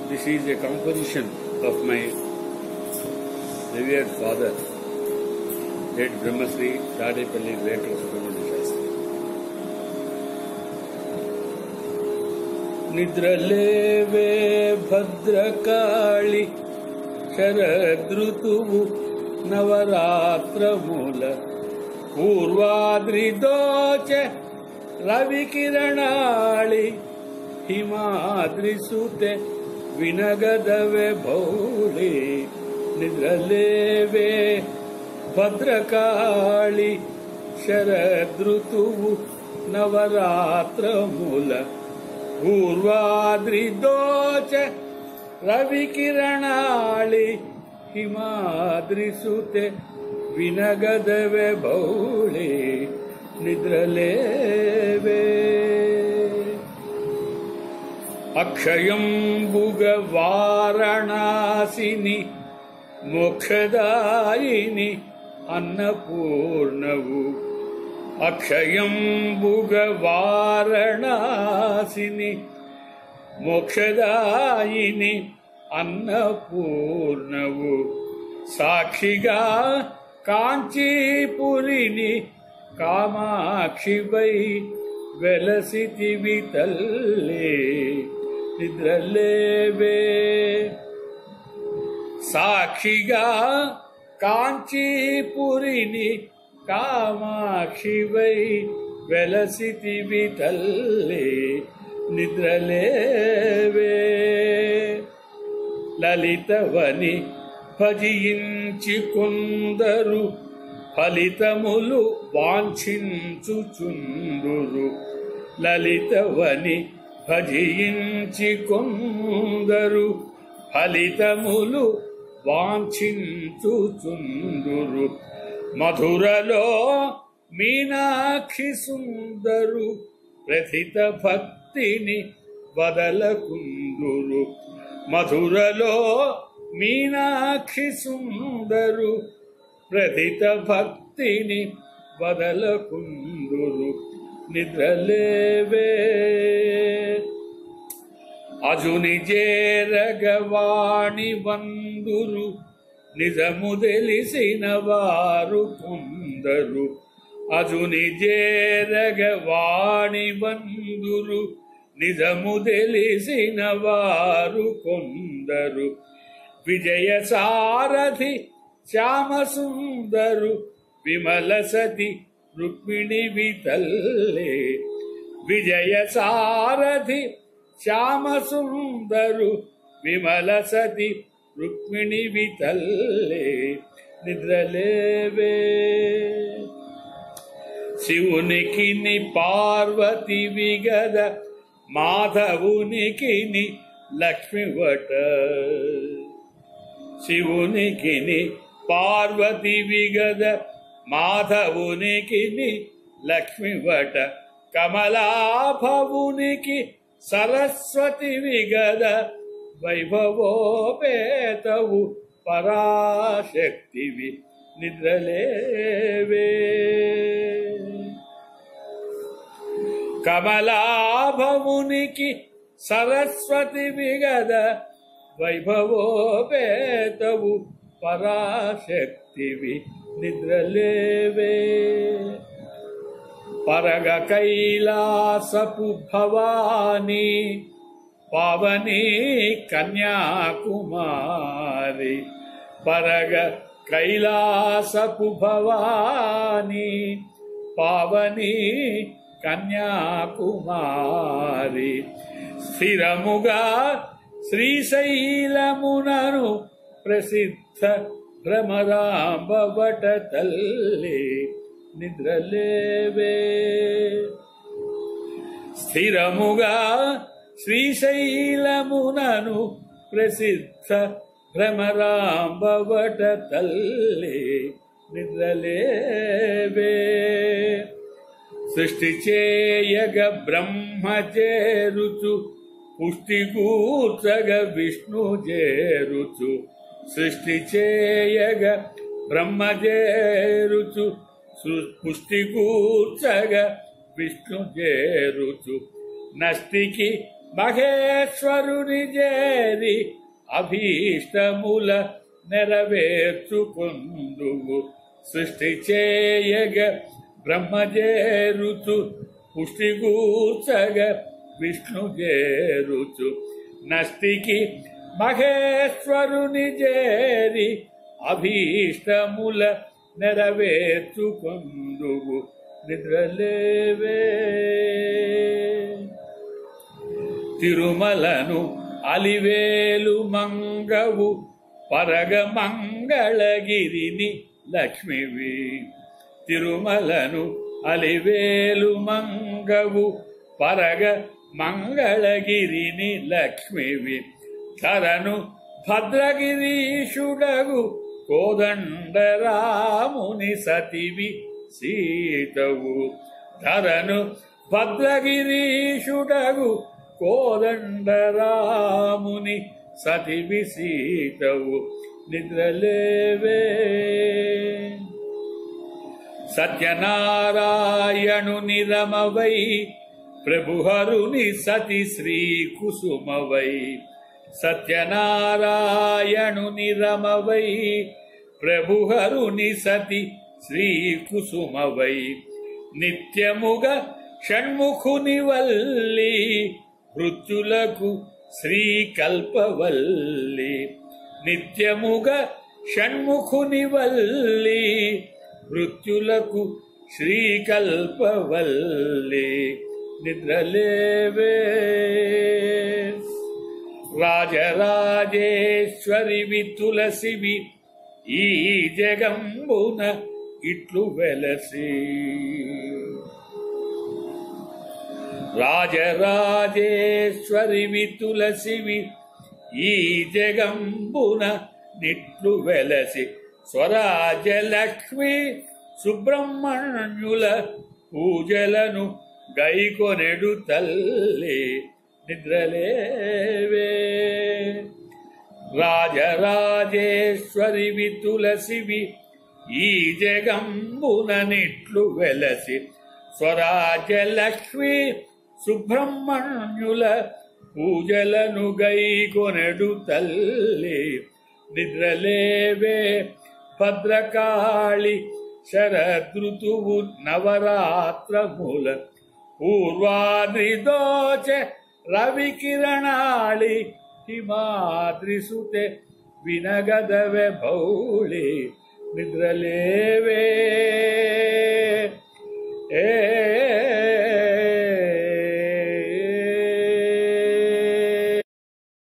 This is a composition of my revered father, late Brahmasri Tadepalli Venkata Subramanya Shastri. నిద్రలేవే Bhadrakali శరదృతువు నవరాత్రమూల పూర్వాద్రిదోచ రవికిరణాళి ಹಿಮಾದ್ರಿಸುತ್ತೆ ವಿನಗದವೆ ಭೌಳಿ ನಿದ್ರಲೇವೆ ಭದ್ರಕಾಳಿ ಶರದೃತುವು ನವರಾತ್ರ ಮೂಲ ಪೂರ್ವಾದ್ರಿದೋಚ ರವಿಕಿರಣಾಳಿ ಹಿಮಾದ್ರಿಸುತ್ತೆ ವಿನಗದವೆ ಭೌಳಿ ನಿದ್ರಲೇವೆ అక్షయంబుగవారణాసిని మోక్షదాయిని అన్నపూర్ణవు అక్షయంబుగవారణాసిని మోక్షదాయిని అన్నపూర్ణవు సాక్షిగా కాంచీపురిని కామాక్షివై వెలసితివి తల్లే నిద్రలేవే సాక్షిగా కాంచీపురిని కామాక్షివై వెలసితివి తల్లే నిద్రలేవే లలితవని భజించి కొందరు ఫలితములు వాంఛించుచుందురు లలితవని భజించి కొందరు ఫలితములు వాంఛించుచుందురు మధురలో మీనాక్షి సుందరు ప్రథిత భక్తిని వదలకుందురు మధురలో మీనాక్షి సుందరు ప్రథిత భక్తిని వదలకుందురు నిద్రలేవే అజుని జేరగవాణి వందురు నిజము తెలిసిన వారు కొందరు అజుని జేరగవాణి వందురు నిజము తెలిసిన వారు కొందరు విజయ సారథి శ్యామ సుందరు విమల సతి రుక్మిణి వితల్లే విజయ సారథి శ్యామ సుందరు విమల సతి రుక్మిణి వితల్లే నిద్రలేవే శివునికి ని పార్వతి విగద మాధవునికి ని లక్ష్మివట శివునికి ని పార్వతి విగద మాధవునికి ని లక్ష్మివట కమలాభవునికి సరస్వతి విగద వైభవోపేతవు పరాశక్తివి నిద్రలేవే కమలాభవునికి సరస్వతి విగద వైభవోపేతవు పరాశక్తివి నిద్రలేవే పరగ కైలాసపు భవానీ పావని కన్యాకుమారి పరగ కైలాసపు భవానీ పావని కన్యాకుమారి స్థిరముగా శ్రీశైలమునను ప్రసిద్ధ భ్రమరాంబవట తల్లి నిద్రలేవే స్థిరముగా శ్రీశైలమునను ప్రసిద్ధ భ్రమరాంబవట తల్లి నిద్రలేవే సృష్టి చేయగ బ్రహ్మ చేరుచు పుష్టి కూర్చగ విష్ణు చేరుచు సృష్టి చేయగ బ్రహ్మ చేరుచు పుష్టి కూర్చగ విష్ణు చేరుచు నష్టికి మహేశ్వరుని చేరి అభీష్టముల నెరవేర్చుకుందువు సృష్టి చేయగ బ్రహ్మజేరుచు పుష్టిగూర్చగ విష్ణు చేరుచు నష్టికి మహేశ్వరుని చేరి అభీష్టముల నెరవేర్చుకుందువు నిద్రలేవే తిరుమలను అలివేలు మంగవు పరగ మంగళగిరిని లక్ష్మివి తిరుమలను అలివేలు మంగవు పరగ మంగళగిరిని లక్ష్మివి ధరను భద్రగిరీషుడగు కోదండరాముని సతివి సీతవు ధరను భద్రగిరీషుడగు కోదండరాముని సతివి సీతవు నిద్రలేవే సత్యనారాయణు నిరమవై ప్రభుహరుని సతి శ్రీ కుసుమవై సత్యనారాయణు నిరమవై ప్రభుహరుని సతి శ్రీ కుసుమవై నిత్యముగ షణ్ముఖుని వల్లి మృత్యులకు శ్రీ కల్పవల్లి నిత్యముగ షణ్ముఖుని వల్లి మృత్యులకు శ్రీ కల్పవల్లి నిద్రలేవే రాజరాజేశ్వరివి తులసివి ఈ జగంబున ఇట్లు వెలసి రాజరాజేశ్వరివి తులసివి ఈ జగంబున నిట్లు వెలసి స్వరాజలక్ష్మి సుబ్రహ్మణ్యుల పూజలను గైకొనెడు తల్లి నిద్రలేవే రాజరాజేశ్వరివి తులసివి ఈ జగంబున నిట్లు వెలసి స్వరాజ్యలక్ష్మి సుబ్రహ్మణ్యుల పూజలను గైకొనెడు తల్లి నిద్రలేవే భద్రకాళి శరదృతువు నవరాత్రముల పూర్వాద్రిదోచ రవికిరణాళి హిమాద్రిసుతే వినగదవె భౌళి నిద్రలేవే ఏ